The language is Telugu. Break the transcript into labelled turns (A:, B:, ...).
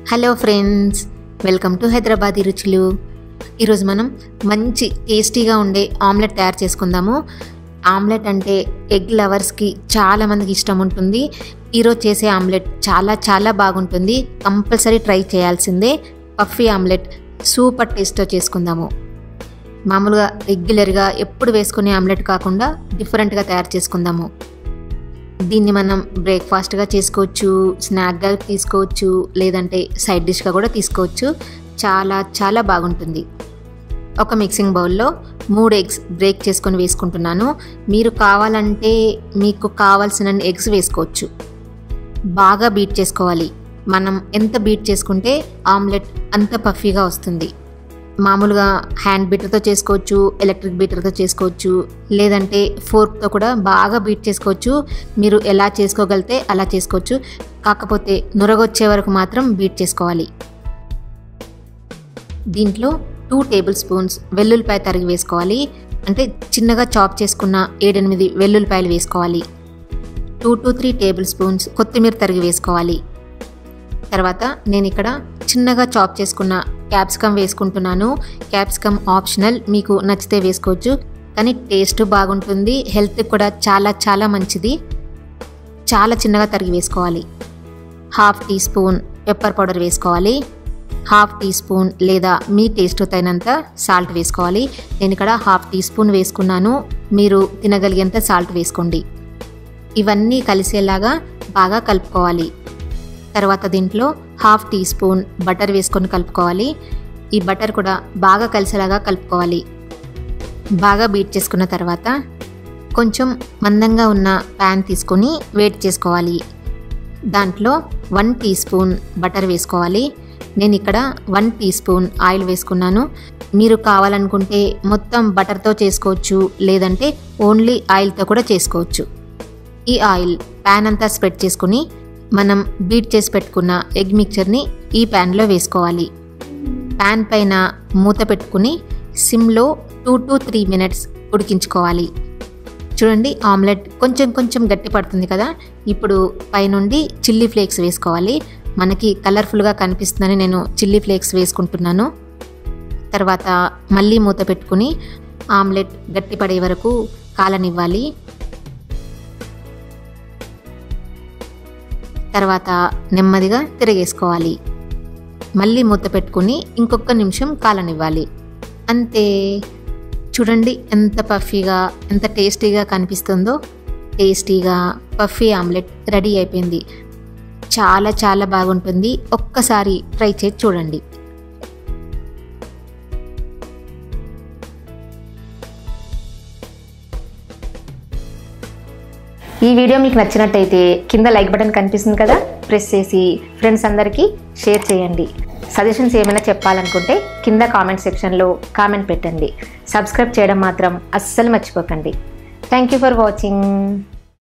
A: hello friends welcome to Hyderabadi రుచులు ఈరోజు మనం మంచి టేస్టీగా ఉండే ఆమ్లెట్ తయారు చేసుకుందాము ఆమ్లెట్ అంటే ఎగ్ లవర్స్కి చాలా మందికి ఇష్టం ఉంటుంది ఈరోజు చేసే ఆమ్లెట్ చాలా చాలా బాగుంటుంది కంపల్సరీ ట్రై చేయాల్సిందే పఫీ ఆమ్లెట్ సూపర్ టేస్ట్తో చేసుకుందాము మామూలుగా రెగ్యులర్గా ఎప్పుడు వేసుకునే ఆమ్లెట్ కాకుండా డిఫరెంట్గా తయారు చేసుకుందాము దీన్ని మనం బ్రేక్ఫాస్ట్గా చేసుకోవచ్చు స్నాక్గా తీసుకోవచ్చు లేదంటే సైడ్ డిష్గా కూడా తీసుకోవచ్చు చాలా చాలా బాగుంటుంది ఒక మిక్సింగ్ బౌల్లో మూడు ఎగ్స్ బ్రేక్ చేసుకొని వేసుకుంటున్నాను మీరు కావాలంటే మీకు కావాల్సిన ఎగ్స్ వేసుకోవచ్చు బాగా బీట్ చేసుకోవాలి మనం ఎంత బీట్ చేసుకుంటే ఆమ్లెట్ అంత పఫీగా వస్తుంది మామూలుగా హ్యాండ్ బీటర్తో చేసుకోవచ్చు ఎలక్ట్రిక్ బీటర్తో చేసుకోవచ్చు లేదంటే ఫోర్క్తో కూడా బాగా బీట్ చేసుకోవచ్చు మీరు ఎలా చేసుకోగలితే అలా చేసుకోవచ్చు కాకపోతే నురగొచ్చే వరకు మాత్రం బీట్ చేసుకోవాలి దీంట్లో టూ టేబుల్ స్పూన్స్ వెల్లుల్లిపాయ తరిగి వేసుకోవాలి అంటే చిన్నగా చాప్ చేసుకున్న ఏడెనిమిది వెల్లుల్లిపాయలు వేసుకోవాలి two to three tablespoons కొత్తిమీర తరిగి వేసుకోవాలి తర్వాత నేను ఇక్కడ చిన్నగా చాప్ చేసుకున్న క్యాప్సికమ్ వేసుకుంటున్నాను క్యాప్సికమ్ ఆప్షనల్ మీకు నచ్చితే వేసుకోవచ్చు కానీ టేస్ట్ బాగుంటుంది హెల్త్ కూడా చాలా చాలా మంచిది చాలా చిన్నగా తరిగి వేసుకోవాలి half teaspoon pepper powder వేసుకోవాలి హాఫ్ టీ స్పూన్ లేదా మీ టేస్ట్ తగినంత సాల్ట్ వేసుకోవాలి నేను ఇక్కడ హాఫ్ టీ స్పూన్ వేసుకున్నాను మీరు తినగలిగేంత సాల్ట్ వేసుకోండి ఇవన్నీ కలిసేలాగా బాగా కలుపుకోవాలి తర్వాత దీంట్లో హాఫ్ టీ స్పూన్ బటర్ వేసుకొని కలుపుకోవాలి ఈ బటర్ కూడా బాగా కలిసేలాగా కలుపుకోవాలి బాగా బీట్ చేసుకున్న తర్వాత కొంచెం మందంగా ఉన్న ప్యాన్ తీసుకొని వేడి చేసుకోవాలి దాంట్లో వన్ టీ స్పూన్ బటర్ వేసుకోవాలి నేను ఇక్కడ వన్ టీ స్పూన్ ఆయిల్ వేసుకున్నాను మీరు కావాలనుకుంటే మొత్తం బటర్తో చేసుకోవచ్చు లేదంటే ఓన్లీ ఆయిల్తో కూడా చేసుకోవచ్చు ఈ ఆయిల్ ప్యాన్ అంతా స్ప్రెడ్ చేసుకుని మనం బీట్ చేసి పెట్టుకున్న ఎగ్ మిక్చర్ని ఈ ప్యాన్లో వేసుకోవాలి ప్యాన్ పైన మూత పెట్టుకుని సిమ్లో టూ టు త్రీ మినిట్స్ ఉడికించుకోవాలి చూడండి ఆమ్లెట్ కొంచెం కొంచెం గట్టి పడుతుంది కదా ఇప్పుడు పైనుండి చిల్లీ ఫ్లేక్స్ వేసుకోవాలి మనకి కలర్ఫుల్గా కనిపిస్తుందని నేను చిల్లీ ఫ్లేక్స్ వేసుకుంటున్నాను తర్వాత మళ్ళీ మూత పెట్టుకుని ఆమ్లెట్ గట్టిపడే వరకు కాలనివ్వాలి తర్వాత నెమ్మదిగా తిరిగేసుకోవాలి మళ్ళీ మూత పెట్టుకుని ఇంకొక నిమిషం కాలనివ్వాలి అంతే చూడండి ఎంత పఫీగా ఎంత టేస్టీగా కనిపిస్తుందో టేస్టీగా పఫీ ఆమ్లెట్ రెడీ అయిపోయింది చాలా చాలా బాగుంటుంది ఒక్కసారి ట్రై చేసి చూడండి
B: ఈ వీడియో మీకు నచ్చినట్టయితే కింద లైక్ బటన్ కనిపిస్తుంది కదా ప్రెస్ చేసి ఫ్రెండ్స్ అందరికీ షేర్ చేయండి సజెషన్స్ ఏమైనా చెప్పాలనుకుంటే కింద కామెంట్ సెక్షన్లో కామెంట్ పెట్టండి సబ్స్క్రైబ్ చేయడం మాత్రం అస్సలు మర్చిపోకండి థ్యాంక్ యూ ఫర్ వాచింగ్